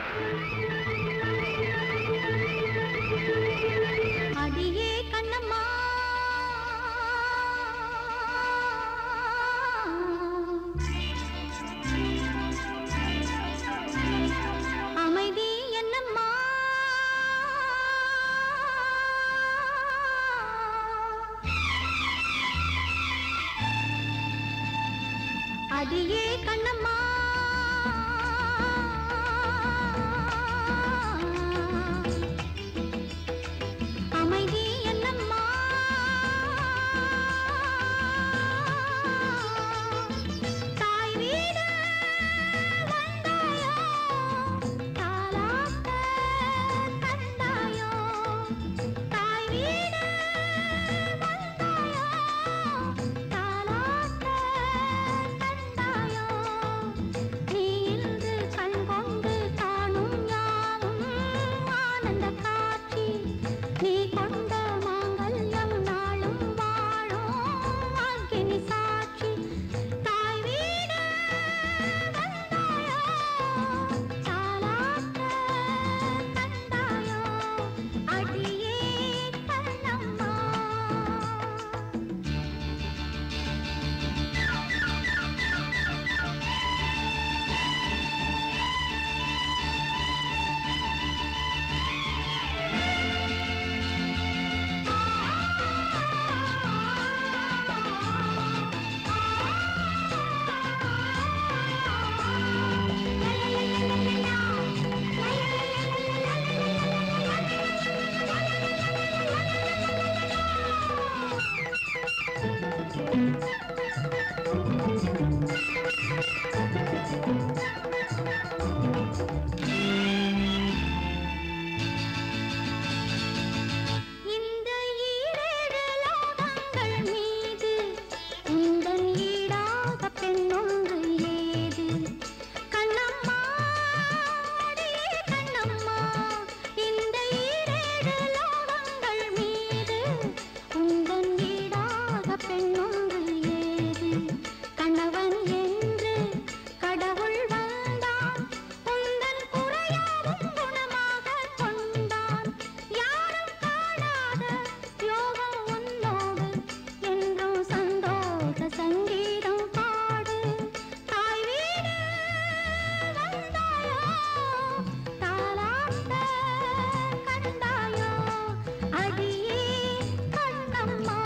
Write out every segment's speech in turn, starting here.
அடியே கண்ணம்மா அமைதி என்னம்மா அடியே கண்ணம்மா அமைதி என்னம்மா தாய் வீடு வந்தாயோ தாலாட்ட கண்டாயோ தாய் வீடு வந்தாயோ தாலாட்ட கண்டாயோ நீ இன்று கண் கொண்டு காணும் யாவும் ஆனந்த காட்சி நீ கொண்ட மாங்கல்யம் நாளும் வாழும் அக்கினி சாட்சி தாய் வீடு வந்தாயோ தாலாட்ட கண்டாயோ அடியே கண்ணம்மா இந்த ஈரேழு லோகங்கள் மீது உந்தன் ஈடாக பெண்ணொன்று ஏது கண்ணம்மா அடியே கண்ணம்மா இந்த ஈரேழு லோகங்கள் மீது உந்தன் ஈடாக பெண்ணொன்று ஏது கணவன் என்று கடவுள் வந்தான் உந்தன் குறையாவும் குணமாக கொண்டான் யாரும் காணாத யோகம் உன்னோடு என்றும் சந்தோஷ சங்கீதம் பாடு தாய் வீடு வந்தாயோ தாலாட்ட கண்டாயோ அடியே கண்ணம்மா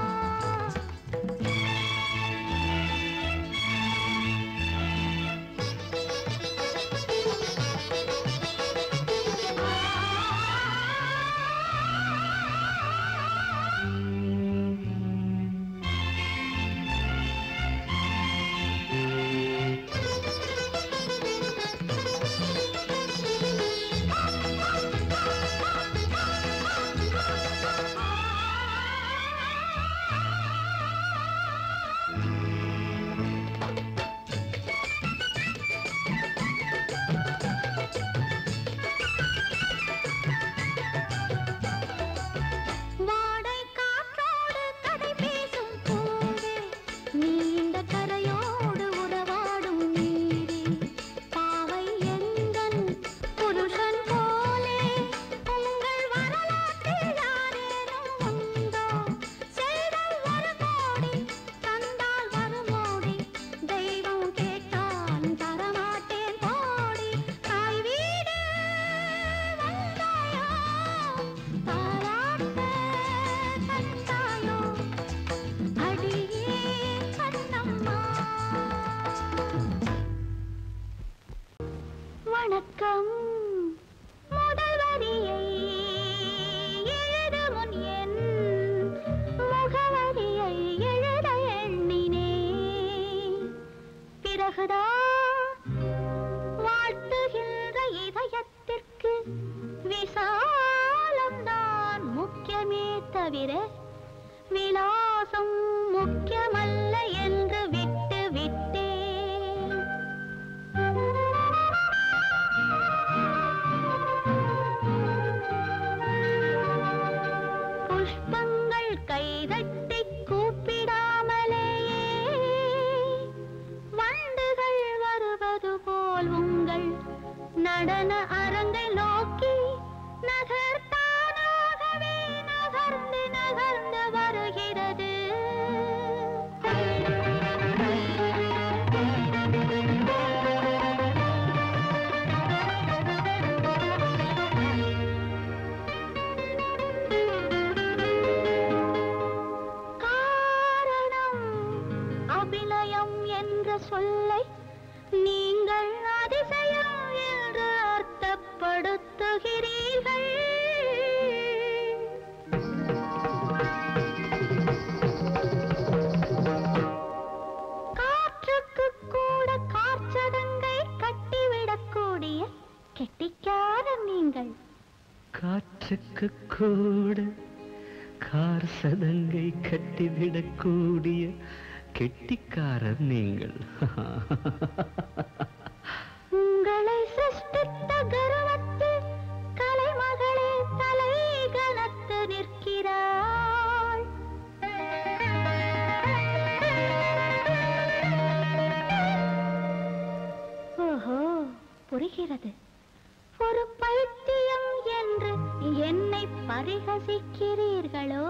வாடை காற்றோடு கதை பேசும் பூவே நீண்ட கரையோடு உறவாடும் நீரே பாவை எந்தன் புருஷன் போலே உங்கள் வரலாற்றில் யாரேனும் உண்டோ செல்வம் ஒரு கோடி தந்தால் வருமோடி தெய்வம் கேட்டால் தரமாட்டேன் போடி தாய் வீடு வந்தாயோ தாலாட்ட கண்டாயோ அடியே கண்ணம்மா வணக்கம் முதல் வரியை எழுது முன் என் முகவரியை எழுத எண்ணினேன் பிறகுதான் வாழ்த்துகின்ற இதயத்திற்கு விசாலம் தான் முக்கியமே தவிர விலாசம் முக்கியமல்ல என்று விட்டு விட்டேன் புஷ்பங்கள் கைதட்டி கூப்பிடாமலேயே வண்டுகள் வருவது போல் உங்கள் நட நடன அரங்கை நோக்கி நகர்த்தானாகவே நகர்ந்து நகர்ந்து வருகிறது காரணம் அபிநயம் என்ற சொல்லை நீங்கள் அதிசயம் என்று அர்த்தப்படுத்துகிறீர்கள் காற்றுக்கு கூட காற்சடங்கை கட்டிவிடக்கூடிய கெட்டிக்காரன் நீங்கள் காற்றுக்கு கூட கார் சதங்கை கட்டிவிடக்கூடிய கெட்டிக்காரர் நீங்கள் உங்களை சிருஷ்டித்த கர்வத்தில் கலைமகளே தலை கனத்து நிற்கிறாள் ஓஹோ புரிகிறது ஒரு பைத்தியம் என்று என்னை பரிகசிக்கிறீர்களோ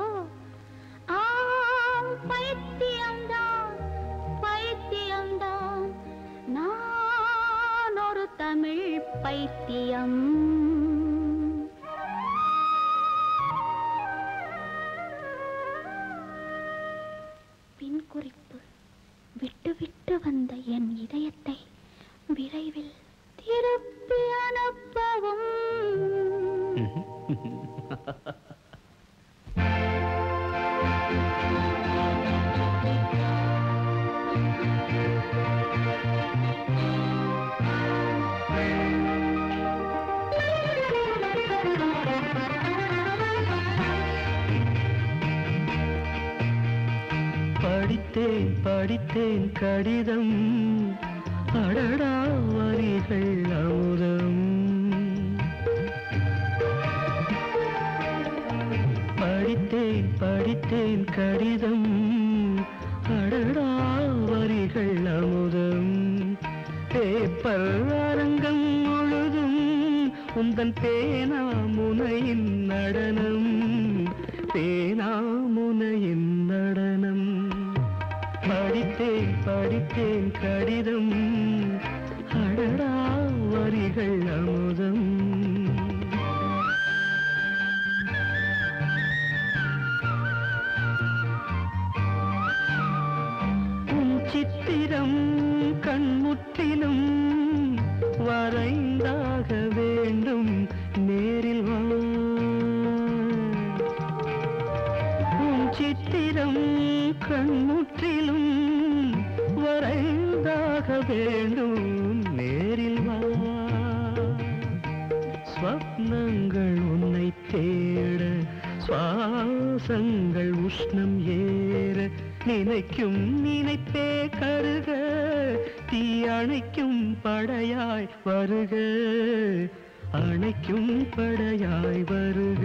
ஆம் பைத்தியம்தான் பைத்தியம்தான் நான் ஒரு தமிழ் பைத்தியம் பின் குறிப்பு விட்டு விட்டு வந்த என் இதயத்தை விரைவில் திருப்பி அனுப்பவும் படித்தேன் படித்தேன் கடிதம் அடடா வரிகள் அமுதம் படித்தேன் படித்தேன் கடிதம் அடடா வரிகள் அமுதம் பேப்பர் அரங்கம் முழுதும் உந்தன் பேனா முனையின் நடனம் பேனா முனையின் நடனம் படித்தேன் படித்தேன் கடிதம் அடடா வரிகள் அமுதம் உன் சித்திரம் கண்முற்றிலும் வரைந்தாக வேண்டும் நேரில் வா உன் சித்திரம் கண்முற்றிலும் வரைந்தாக வேண்டும் நேரில் வா ஸ்வப்னங்கள் உன்னை தேட சுவாசங்கள் உஷ்ணம் ஏற நினைக்கும் நினைப்பே கருக தீ அணைக்கும் படையாய் வருக அணைக்கும் படையாய் வருக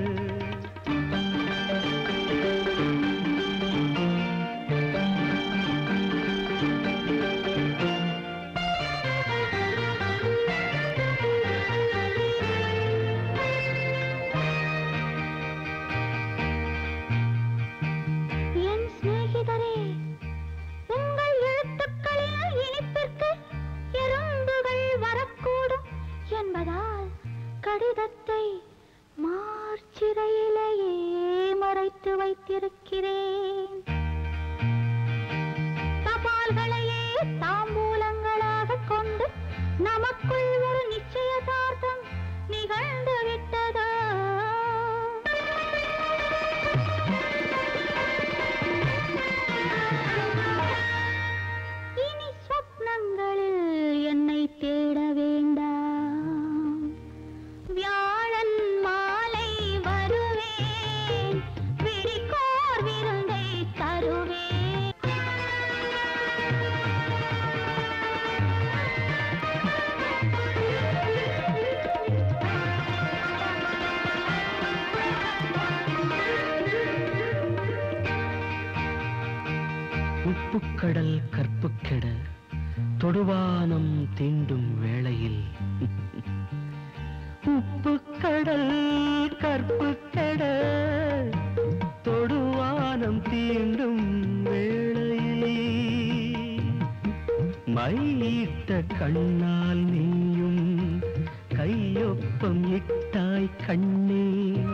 என் சிநேகிதரே உங்கள் எழுத்துக்களில் இனிப்பிற்கு எறும்புகள் வரக்கூடும் என்பதால் கடிதத்தை மார்ச்சிறையிலேயே மறைத்து வைத்திருக்கிறேன் தபால்களையே தாம்பூலங்களாக கொண்டு நமக்குள் ஒரு நிச்சயதார்த்தம் நிகழ்ந்து விட்டதோ இனி சொப்னங்களில் என்னை தேட வேண்டாம் வியாழன் மாலை வருவேன் விழிக்கோர் விருந்தை தருவேன் உப்புக்கடல் கற்புக்கெட தொடுவானம் தீண்டும் வேளையில் உப்பு கடல் கற்பு கெட தொடுவானம் தீண்டும் வேளையிலே மையிட்ட கண்ணால் நீயும் கையொப்பம் இட்டாய் கண்ணே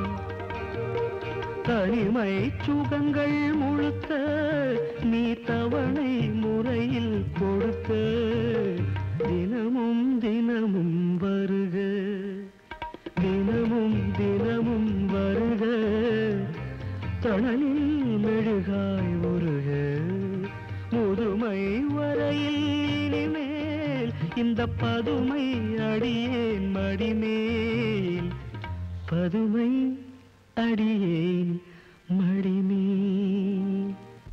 தனிமை சுகங்கள் முழுக்க நீ தவணை முறையில் கொடுக்க தினமும் தினமும் வருக தினமும் தினமும் வருக தணலில் மெழுகாய் உருக முதுமை வரையில் இனிமேல் இந்த பதுமை அடியேன் மடிமேல் பதுமை அடியேன் மடிமேல்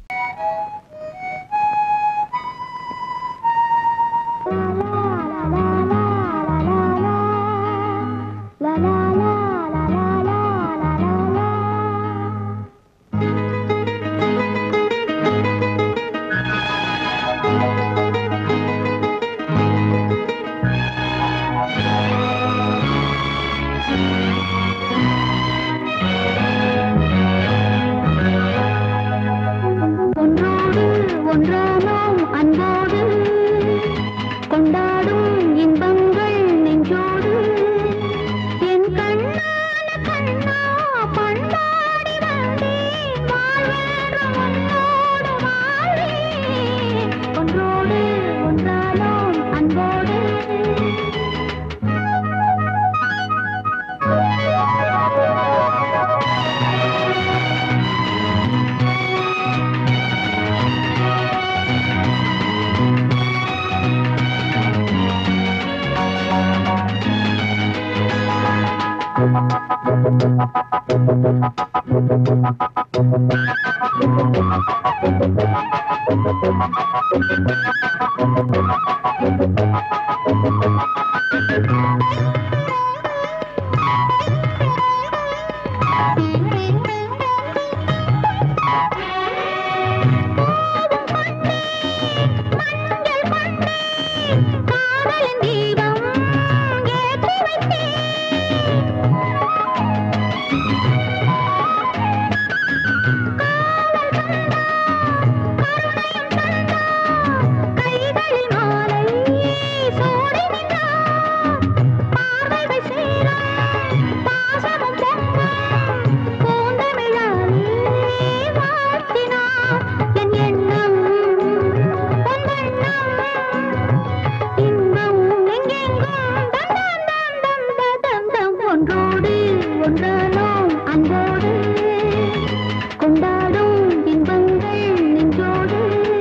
ஒன்றோடு ஒன்றானோம் அன்போடு கொண்டாடும் இன்பங்கள் நெஞ்சோடு என் கண்ணான கண்ணா பண்பாடி வந்தேன் வாழ்வென்ற உன்னோடு வாழ்வேன் ஒன்றோடு ஒன்றானோம் அன்போடு காதலின் தீபம் ஏற்றி வைத்தேன் கைகளில் மாலை சூடி நின்றார் பார்வைகள் சேரும் பாசமும் பொங்கும் பூந்தமிழாலே வாழ்த்தினார் என் எண்ணம் உன் வண்ணம் இன்பம் எங்கெங்கும் தம் தம் தம் தம் தம் தம் ஒன்றோடு ஒன்றானோம் அன்போடு கொண்டாடும் இன்பங்கள் நெஞ்சோடு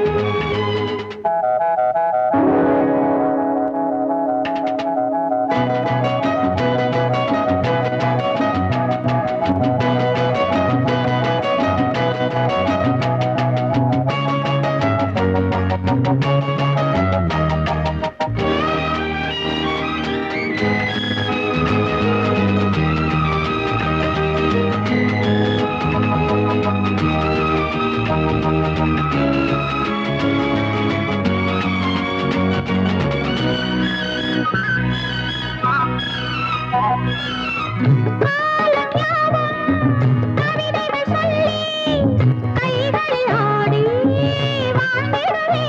கவிதைகள் சொல்லி கைகளில் ஆடி வாழ்ந்திடவே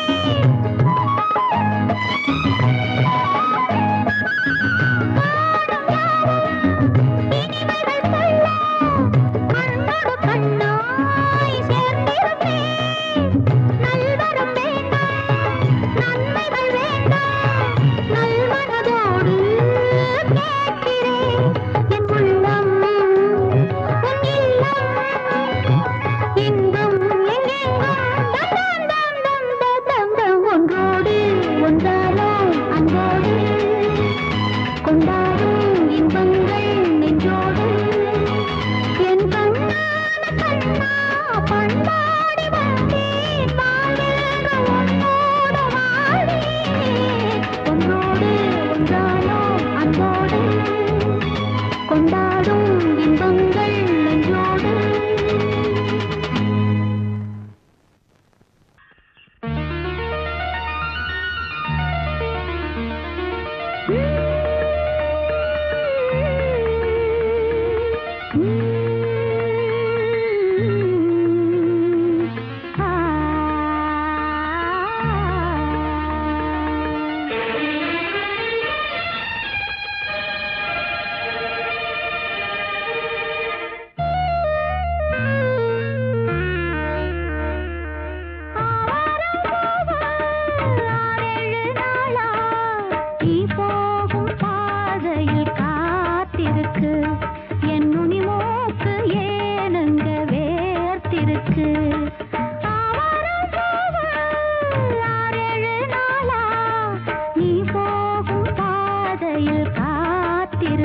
இனிமைகள் சொல்ல கண்ணோடு கண்ணாய் சேர்ந்திருப்பேன் நல்வரம் வேண்டாம் நன்மைகள் வேண்டாம் நல்மனதோடு கேட்கிறேன் என் உள்ளம் உன் இல்லம் இன்பம் எங்கெங்கும் தம் தம் தம் தம் தம் தம் ஒன்றோடு ஒன்றானோம் அன்போடு கொண்டாடும் இன்பங்கள் நெஞ்சோடு என் கண்ணான கண்ணா பண்பாடி வந்தேன் வாழ்வென்ற உன்னோடு வாழ்வேன் ஒன்றோடு ஒன்றானோம் அன்போடு கொண்டாடும் இன்பங்கள் நெஞ்சோடு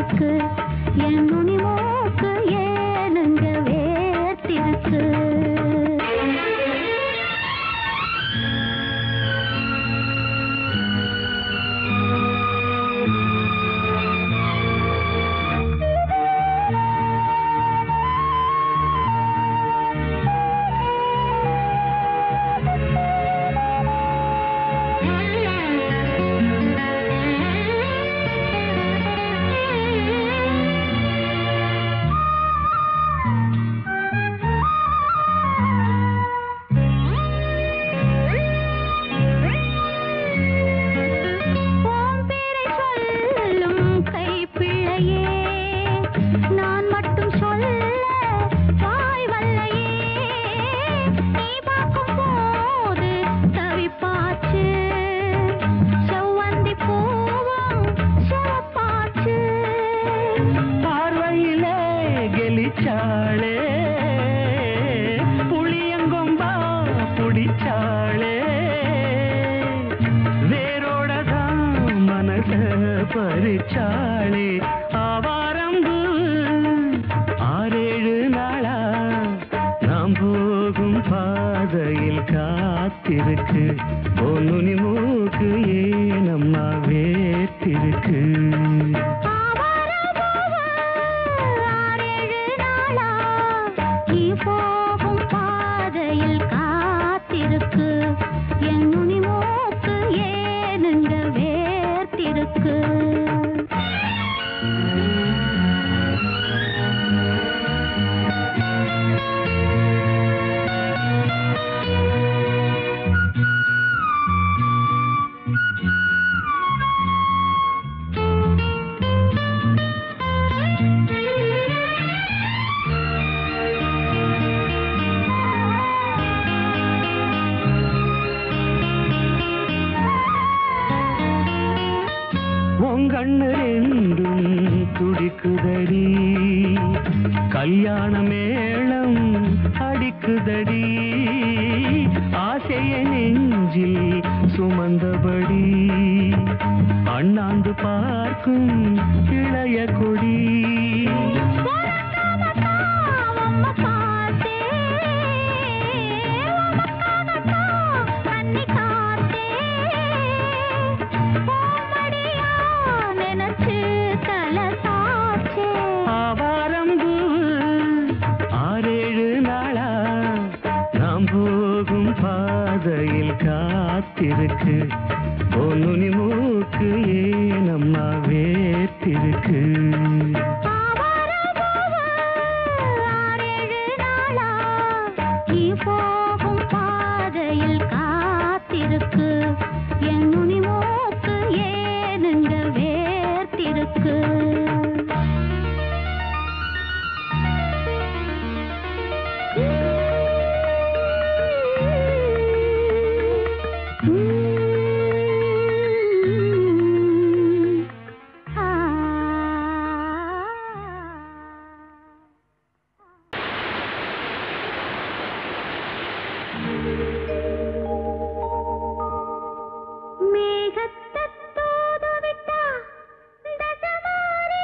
காத்திருக்கு என் நுனி மூக்கு ஏனுங்க வேர்த்திருக்கு உன் பேரை சொல்லும் கைப்பிள்ளையே நான் மட்டும் சொல்ல வாய் வல்லையே நீ பார்க்கும் போது தவிப்பாச்சு செவ்வந்தி பூவும் சிவப்பாச்சு பார்வையிலே கெலிச்சாளே புளியங்கொம்பா புடிச்சாளே வேரோட தான் மனச பறிச்சாளே ஆவாரம்பு ஆறேழு நாளா நாம் போகும் பாதையில் காத்திருக்கு பொன்னுனி மூக்கு ஏனம்மா வேத்திருக்கு ஆறேழு நாளா நீ போகும் பாதையில் காத்திருக்கு என் நுனி மூக்கு ஏனுங்க வேர்த்திருக்கு உங்கண்ணு ரெண்டும் துடிக்குதடி கல்யாண மேளம் அடிக்குதடி ஆசைய நெஞ்சில் சுமந்தபடி அண்ணாந்து பார்க்கும் இளைய கொடி ஆவாரம்பு ஆறேழு நாளா நாம் போகும் பாதையில் காத்திருக்கு பொன்னுனி மூக்கு ஏனம்மா வேத்திருக்கு போகும் பாதையில் காத்திருக்கு என் நுனி மூக்கு ஏனுங்க வேர்த்திருக்கு மேகத்தத் தூதுவிட்டா தசமாரி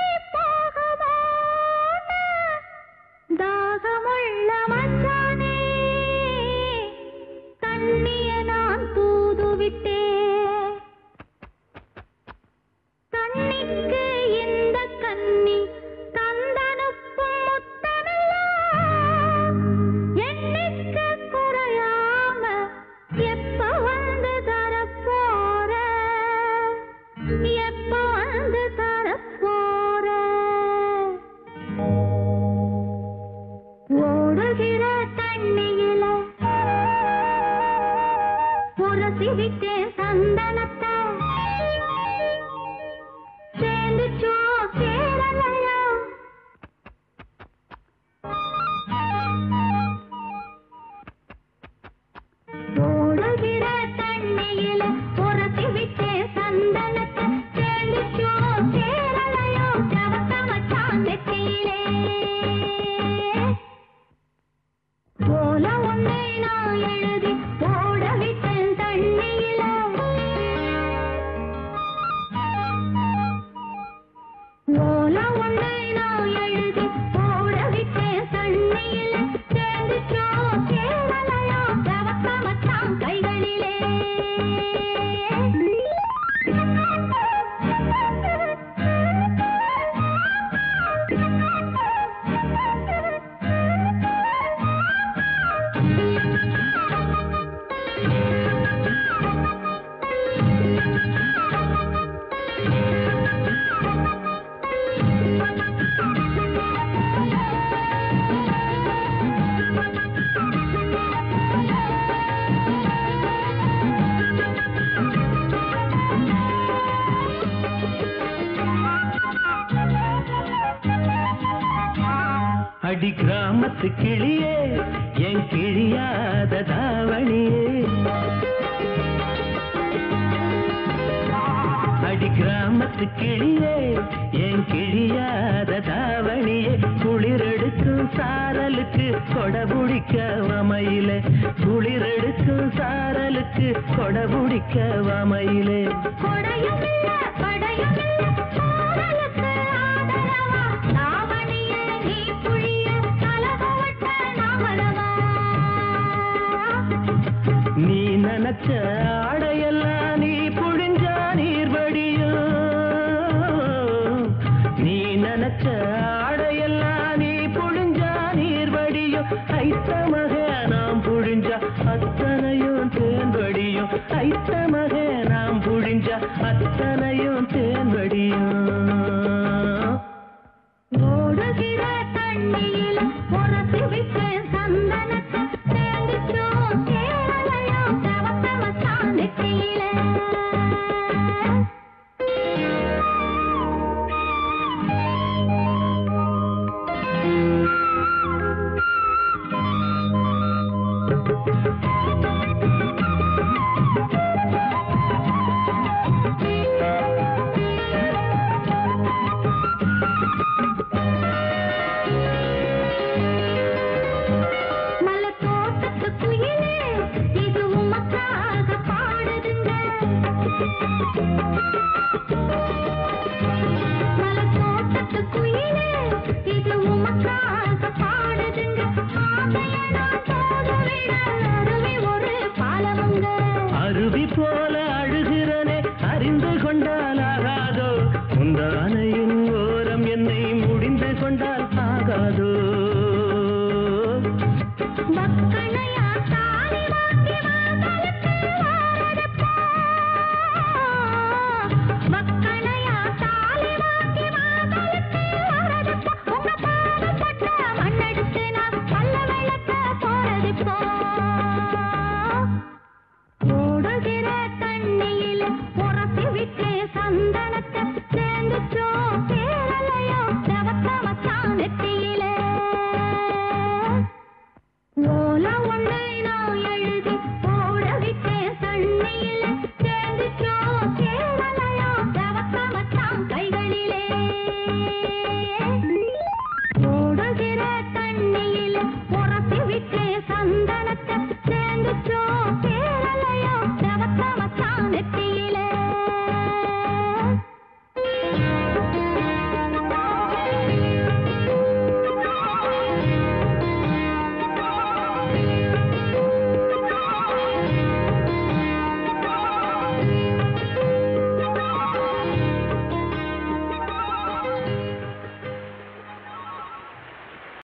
அடி கிராமத்து கிளியே என் கிழியாத தாவணியே அடி கிராமத்து கிளியே என் கிழியாத தாவணியே குளிரெடுக்கும் சாரலுக்கு கொடபுடிக்க வமையிலே குளிரெடுக்கும் சாரலுக்கு கொடபுடிக்க வமையிலே கொடையும் இல்ல, படையும் இல்ல, காதலுக்கு ஆதரவா, தாவணியே நீ புழிய, கலகவட்ட நாமரவா. நீ நினைச்ச ஆடையெல்லாம் நீ புழிஞ்சா நீர் வடியும் நீ நினைச்ச ஆடையெல்லாம் நீ புழிஞ்சா நீர் வடியும் ஐத்தமக நாம் புழிஞ்சா அத்தனையும் தேன் வடியும் ஐத்தமக நாம் புழிஞ்சா அத்தனையும் தேன் வடியும் ஓடுகிற தண்ணியில உரசி விட்டேன் சந்தனத்தை, தேடிச்சோம் சேரலையாம் தவத்தவத்தான் நெத்தியில. மலத்தோட்டத்து குயிலே, இது உமக்காக பாடுதுங்க. மலத்தோட்டத்து குயிலே, இது உமக்காக பாடுதுங்க. ஆசைய நான் தோதுவிட அருவி ஒரு பாலமுங்க. அருவி போல அழுகிறனே அறிந்து கொண்டால் ஆகாதோ முந்தானையின் ஓரம் என்னை முடிந்து கொண்டால் ஆகாதோ வக்கணையா